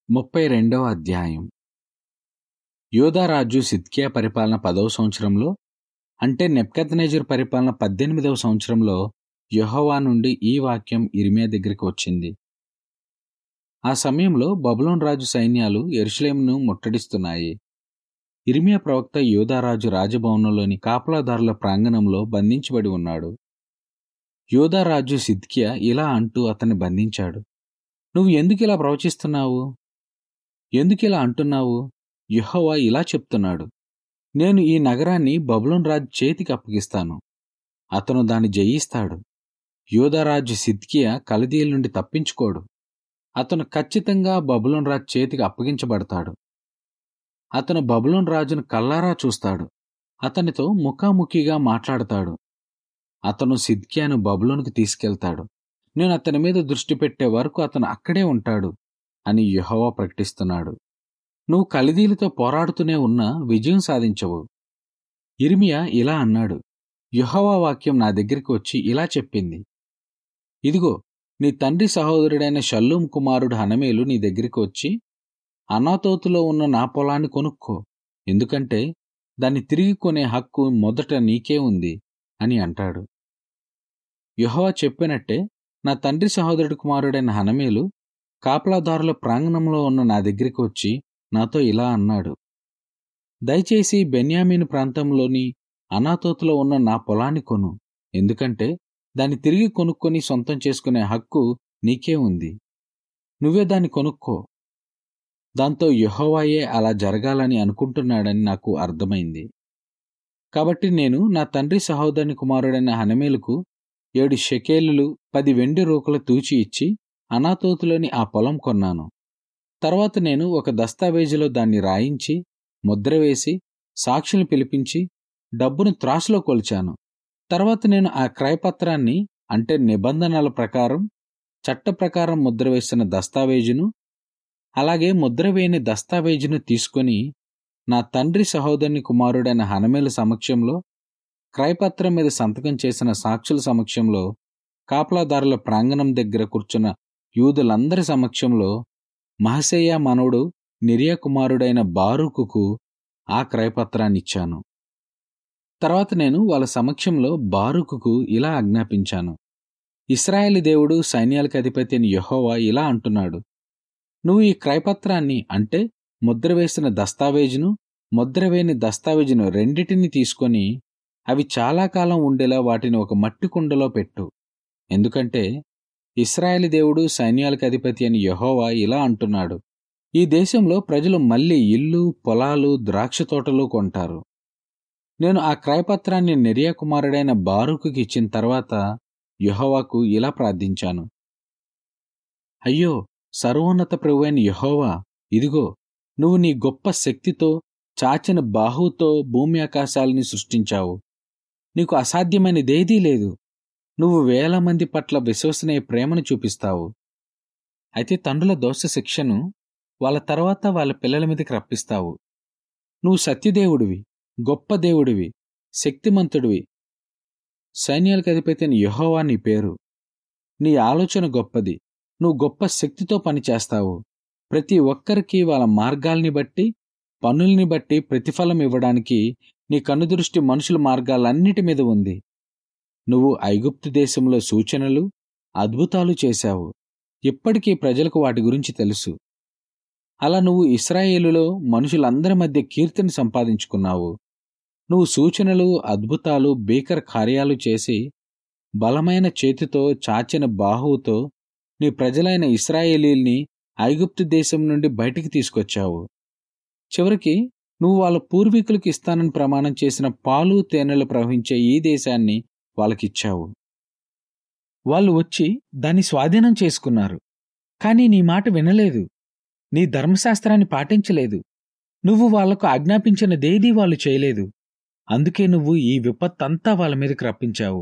ముప్పై రెండవ అధ్యాయం యోధారాజు సిద్కియా పరిపాలన పదవ సంవత్సరంలో అంటే నెప్కద్నెజర్ పరిపాలన పద్దెనిమిదవ సంవత్సరంలో యెహోవా నుండి ఈ వాక్యం ఇర్మియా దగ్గరికి వచ్చింది ఆ సమయంలో బబులోన్ రాజు సైన్యాలు ఎరుషలేమును ముట్టడిస్తున్నాయి ఇర్మియా ప్రవక్త యోధారాజు రాజభవనంలోని కాపలాదారుల ప్రాంగణంలో బంధించబడి ఉన్నాడు యోధారాజు సిద్కియా ఇలా అంటూ అతన్ని బంధించాడు నువ్వు ఎందుకు ఇలా ప్రవచిస్తున్నావు ఎందుకు ఇలా అంటున్నావు యెహోవా ఇలా చెప్తున్నాడు నేను ఈ నగరాన్ని బబులోన్ రాజు చేతికి అప్పగిస్తాను అతను దాన్ని జయిస్తాడు యోధారాజు సిద్కియా కలదీల నుండి తప్పించుకోడు అతను ఖచ్చితంగా బబులోన్ రాజు చేతికి అప్పగించబడతాడు అతను బబులోన్ రాజును కల్లారా చూస్తాడు అతనితో ముఖాముఖిగా మాట్లాడతాడు అతను సిద్కియాను బబులోనికి తీసుకెళ్తాడు నేను అతని మీద దృష్టి పెట్టే వరకు అతను అక్కడే ఉంటాడు అని యెహోవా ప్రకటిస్తున్నాడు నువ్వు కలిదీలతో పోరాడుతూనే ఉన్నా విజయం సాధించవు ఇర్మియా ఇలా అన్నాడు యెహోవా వాక్యం నా దగ్గరికి వచ్చి ఇలా చెప్పింది ఇదిగో నీ తండ్రి సహోదరుడైన షల్లూం కుమారుడు హనమేలు నీ దగ్గరికి వచ్చి అనాతోతులో ఉన్న నా పొలాన్ని కొనుక్కో ఎందుకంటే దాన్ని తిరిగి కొనే హక్కు మొదట నీకే ఉంది అని అంటాడు యెహోవా చెప్పినట్టే నా తండ్రి సహోదరుడి కుమారుడైన హనమేలు కాపలాదారుల ప్రాంగణంలో ఉన్న నా దగ్గరికి వచ్చి నాతో ఇలా అన్నాడు దయచేసి బెన్యామీన్ ప్రాంతంలోని అనాతోతులో ఉన్న నా పొలాన్ని కొను ఎందుకంటే దాన్ని తిరిగి కొనుక్కొని సొంతం చేసుకునే హక్కు నీకే ఉంది నువ్వే దాన్ని కొనుక్కో దాంతో యెహోవాయే అలా జరగాలని అనుకుంటున్నాడని నాకు అర్థమైంది కాబట్టి నేను నా తండ్రి సహోదరుని కుమారుడైన హనమేలుకు ఏడు షెకేలులు పది వెండి రూకలు తూచి ఇచ్చి అనాతోతులోని ఆ పొలం కొన్నాను తర్వాత నేను ఒక దస్తావేజులో దాన్ని రాయించి ముద్ర వేసి సాక్షులు పిలిపించి డబ్బును త్రాసులో కొలిచాను తర్వాత నేను ఆ క్రయపత్రాన్ని అంటే నిబంధనల ప్రకారం చట్ట ప్రకారం ముద్ర వేసిన దస్తావేజును అలాగే ముద్ర వేయని దస్తావేజును తీసుకొని నా తండ్రి సహోదరుని కుమారుడైన హనమేలు సమక్షంలో క్రయపత్రం మీద సంతకం చేసిన సాక్షుల సమక్షంలో కాపలాదారుల ప్రాంగణం దగ్గర కూర్చున్న యూదులందరి సమక్షంలో మహసేయ మనవుడు నిర్య కుమారుడైన బారూకుకు ఆ క్రయపత్రాన్నిచ్చాను తర్వాత నేను వాళ్ళ సమక్షంలో బారూకుకు ఇలా ఆజ్ఞాపించాను ఇస్రాయేల్ దేవుడు సైన్యాలకు అధిపతి అని యహోవా ఇలా అంటున్నాడు నువ్వు ఈ క్రయపత్రాన్ని అంటే ముద్ర వేసిన దస్తావేజును ముద్ర వేయని దస్తావేజును రెండిటిని తీసుకొని అవి చాలా కాలం ఉండేలా వాటిని ఒక మట్టి కుండలో పెట్టు ఎందుకంటే ఇస్రాయేల్ దేవుడు సైన్యాలకు అధిపతి అని యహోవా ఇలా అంటున్నాడు ఈ దేశంలో ప్రజలు మళ్ళీ ఇల్లు పొలాలు ద్రాక్ష తోటలు కొంటారు నేను ఆ క్రయపత్రాన్ని నెరియా కుమారుడైన బారుకుకి ఇచ్చిన తర్వాత యహోవాకు ఇలా ప్రార్థించాను అయ్యో సర్వోన్నత ప్రభువైన యహోవా ఇదిగో నువ్వు నీ గొప్ప శక్తితో చాచిన బాహుతో భూమి ఆకాశాలని సృష్టించావు నీకు అసాధ్యమైనదేదీ లేదు నువ్వు వేల మంది పట్ల విశ్వసనీయ ప్రేమను చూపిస్తావు అయితే తండ్రుల దోష శిక్షను వాళ్ళ తర్వాత వాళ్ళ పిల్లల మీదకి రప్పిస్తావు నువ్వు సత్యదేవుడివి గొప్ప దేవుడివి శక్తిమంతుడివి సైన్యాలకు అధిపతి యహోవా నీ పేరు నీ ఆలోచన గొప్పది నువ్వు గొప్ప శక్తితో పనిచేస్తావు ప్రతి ఒక్కరికి వాళ్ళ మార్గాల్ని బట్టి పనుల్ని బట్టి ప్రతిఫలం ఇవ్వడానికి నీ కనుదృష్టి మనుషుల మార్గాలన్నిటి మీద ఉంది నువ్వు ఐగుప్తు దేశంలో సూచనలు అద్భుతాలు చేశావు ఇప్పటికీ ప్రజలకు వాటి గురించి తెలుసు అలా నువ్వు ఇస్రాయేలులో మనుషులందరి మధ్య కీర్తిని సంపాదించుకున్నావు నువ్వు సూచనలు అద్భుతాలు భీకర కార్యాలు చేసి బలమైన చేతితో చాచిన బాహువుతో నీ ప్రజలైన ఇస్రాయేలీల్ని ఐగుప్తు దేశం నుండి బయటికి తీసుకొచ్చావు చివరికి నువ్వు వాళ్ళ పూర్వీకులకు ఇస్తానని ప్రమాణం చేసిన పాలు తేనెలు ప్రవహించే ఈ దేశాన్ని వాళ్ళకిచ్చావు వాళ్ళు వచ్చి దాన్ని స్వాధీనం చేసుకున్నారు కానీ నీ మాట వినలేదు నీ ధర్మశాస్త్రాన్ని పాటించలేదు నువ్వు వాళ్లకు ఆజ్ఞాపించినదేదీ వాళ్ళు చేయలేదు అందుకే నువ్వు ఈ విపత్తంతా వాళ్ళ మీదకి రప్పించావు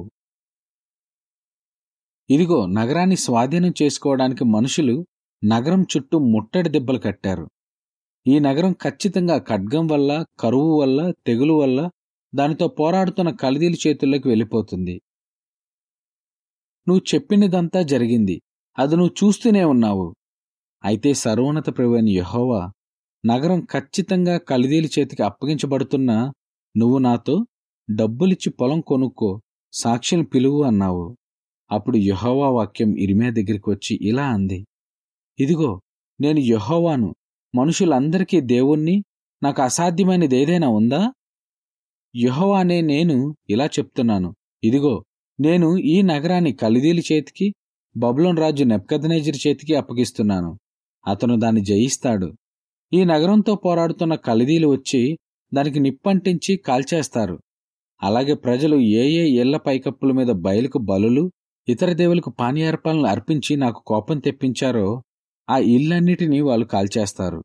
ఇదిగో నగరాన్ని స్వాధీనం చేసుకోవడానికి మనుషులు నగరం చుట్టూ ముట్టడి దెబ్బలు కట్టారు ఈ నగరం ఖచ్చితంగా ఖడ్గం వల్ల కరువు వల్ల తెగులు వల్ల దానితో పోరాడుతున్న కలదీల చేతుల్లోకి వెళ్ళిపోతుంది నువ్వు చెప్పినదంతా జరిగింది అది నువ్వు చూస్తూనే ఉన్నావు అయితే సర్వోన్నత ప్రభువైన యెహోవా నగరం ఖచ్చితంగా కల్దీల చేతికి అప్పగించబడుతున్నా నువ్వు నాతో డబ్బులిచ్చి పొలం కొనుక్కో సాక్షులు పిలువు అన్నావు అప్పుడు యెహోవా వాక్యం ఇరిమియా దగ్గరికి వచ్చి ఇలా అంది ఇదిగో నేను యెహోవాను మనుషులందరికీ దేవుణ్ణి నాకు అసాధ్యమైనది ఏదైనా ఉందా యెహోవా అనే నేను ఇలా చెప్తున్నాను ఇదిగో నేను ఈ నగరాన్ని కల్దీల చేతికి బబులోన్ రాజు నెప్కదనేజర్ చేతికి అప్పగిస్తున్నాను అతను దాన్ని జయిస్తాడు ఈ నగరంతో పోరాడుతున్న కల్దీలు వచ్చి దానికి నిప్పంటించి కాల్చేస్తారు అలాగే ప్రజలు ఏ ఏ ఇళ్ల పైకప్పుల మీద బయలుకు బలులు ఇతర దేవులకు పానీయార్పాలను అర్పించి నాకు కోపం తెప్పించారో ఆ ఇళ్ళన్నిటినీ వాళ్ళు కాల్చేస్తారు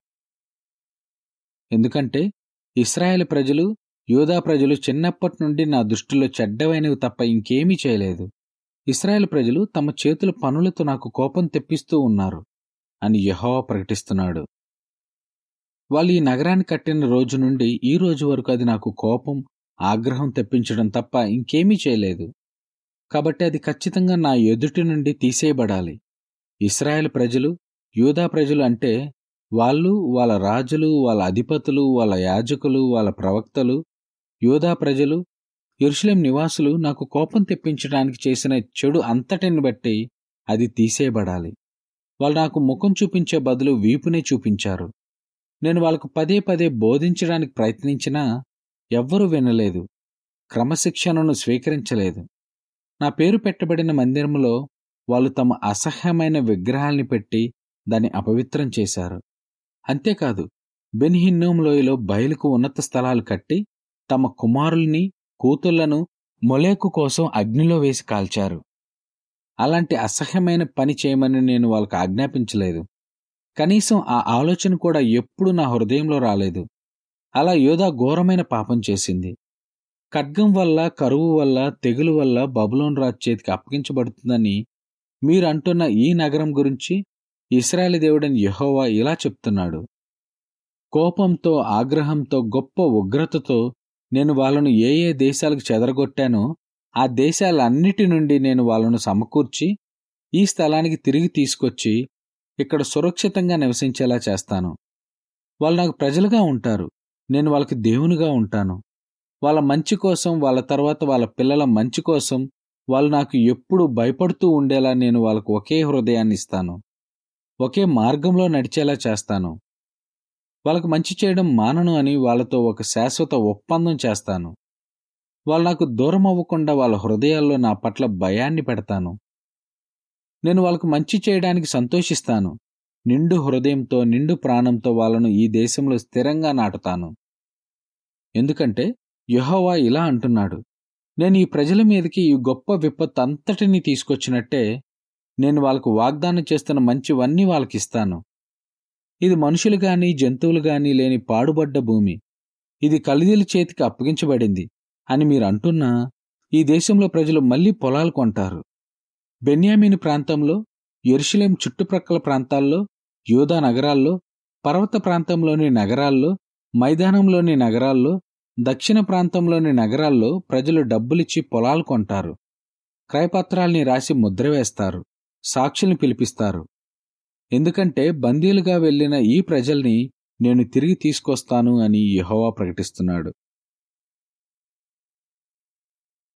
ఎందుకంటే ఇస్రాయేల్ ప్రజలు యూదా ప్రజలు చిన్నప్పటి నుండి నా దృష్టిలో చెడ్డవైనవి తప్ప ఇంకేమీ చేయలేదు ఇస్రాయేల్ ప్రజలు తమ చేతుల పనులతో నాకు కోపం తెప్పిస్తూ ఉన్నారు అని యెహోవా ప్రకటిస్తున్నాడు వాళ్ళు ఈ నగరాన్ని కట్టిన రోజు నుండి ఈ రోజు వరకు అది నాకు కోపం ఆగ్రహం తెప్పించడం తప్ప ఇంకేమీ చేయలేదు కాబట్టి అది ఖచ్చితంగా నా ఎదుటి నుండి తీసేయబడాలి ఇస్రాయేల్ ప్రజలు యూదా ప్రజలు అంటే వాళ్ళు వాళ్ళ రాజులు వాళ్ళ అధిపతులు వాళ్ళ యాజకులు వాళ్ళ ప్రవక్తలు యూదా ప్రజలు యెరూషలేం నివాసులు నాకు కోపం తెప్పించడానికి చేసిన చెడు అంతటిని బట్టి అది తీసేయబడాలి వాళ్ళు నాకు ముఖం చూపించే బదులు వీపునే చూపించారు నేను వాళ్ళకు పదే పదే బోధించడానికి ప్రయత్నించినా ఎవ్వరూ వినలేదు క్రమశిక్షణను స్వీకరించలేదు నా పేరు పెట్టబడిన మందిరంలో వాళ్ళు తమ అసహ్యమైన విగ్రహాల్ని పెట్టి దాన్ని అపవిత్రం చేశారు అంతేకాదు బెన్హిన్నోం లోయలో బయలుకు ఉన్నత స్థలాలు కట్టి తమ కుమారుల్ని కూతుళ్లను మొలేకు కోసం అగ్నిలో వేసి కాల్చారు అలాంటి అసహ్యమైన పని చేయమని నేను వాళ్ళకు ఆజ్ఞాపించలేదు కనీసం ఆ ఆలోచన కూడా ఎప్పుడూ నా హృదయంలో రాలేదు అలా యోధా ఘోరమైన పాపం చేసింది ఖడ్గం వల్ల కరువు వల్ల తెగులు వల్ల బబులోన్ రాజు చేతికి అప్పగించబడుతుందని మీరు అంటున్న ఈ నగరం గురించి ఇస్రాయేల్ దేవుడని యెహోవా ఇలా చెప్తున్నాడు కోపంతో ఆగ్రహంతో గొప్ప ఉగ్రతతో నేను వాళ్ళను ఏ ఏ దేశాలకు చెదరగొట్టానో ఆ దేశాలన్నిటి నుండి నేను వాళ్ళను సమకూర్చి ఈ స్థలానికి తిరిగి తీసుకొచ్చి ఇక్కడ సురక్షితంగా నివసించేలా చేస్తాను వాళ్ళు నాకు ప్రజలుగా ఉంటారు నేను వాళ్ళకి దేవునిగా ఉంటాను వాళ్ళ మంచి కోసం వాళ్ళ తర్వాత వాళ్ళ పిల్లల మంచి కోసం వాళ్ళు నాకు ఎప్పుడు భయపడుతూ ఉండేలా నేను వాళ్ళకు ఒకే హృదయాన్ని ఇస్తాను ఒకే మార్గంలో నడిచేలా చేస్తాను వాళ్ళకు మంచి చేయడం మానను అని వాళ్ళతో ఒక శాశ్వత ఒప్పందం చేస్తాను వాళ్ళు నాకు దూరం అవ్వకుండా వాళ్ళ హృదయాల్లో నా పట్ల భయాన్ని పెడతాను నేను వాళ్ళకు మంచి చేయడానికి సంతోషిస్తాను నిండు హృదయంతో నిండు ప్రాణంతో వాళ్ళను ఈ దేశంలో స్థిరంగా నాటుతాను ఎందుకంటే యెహోవా ఇలా అంటున్నాడు నేను ఈ ప్రజల మీదకి ఈ గొప్ప విపత్తు అంతటినీ తీసుకొచ్చినట్టే నేను వాళ్ళకు వాగ్దానం చేస్తున్న మంచివన్నీ వాళ్ళకి ఇస్తాను ఇది మనుషులు గాని జంతువులు గాని లేని పాడుబడ్డ భూమి ఇది కల్దీల చేతికి అప్పగించబడింది అని మీరు అంటున్నా ఈ దేశంలో ప్రజలు మళ్ళీ పొలాలు కొంటారు బెన్యామీని ప్రాంతంలో ఎరుషలేం చుట్టుప్రక్కల ప్రాంతాల్లో యూదా నగరాల్లో పర్వత ప్రాంతంలోని నగరాల్లో మైదానంలోని నగరాల్లో దక్షిణ ప్రాంతంలోని నగరాల్లో ప్రజలు డబ్బులిచ్చి పొలాలు కొంటారు క్రయపత్రాల్ని రాసి ముద్ర వేస్తారు సాక్షుల్ని పిలిపిస్తారు ఎందుకంటే బందీలుగా వెళ్ళిన ఈ ప్రజల్ని నేను తిరిగి తీసుకొస్తాను అని యెహోవా ప్రకటిస్తున్నాడు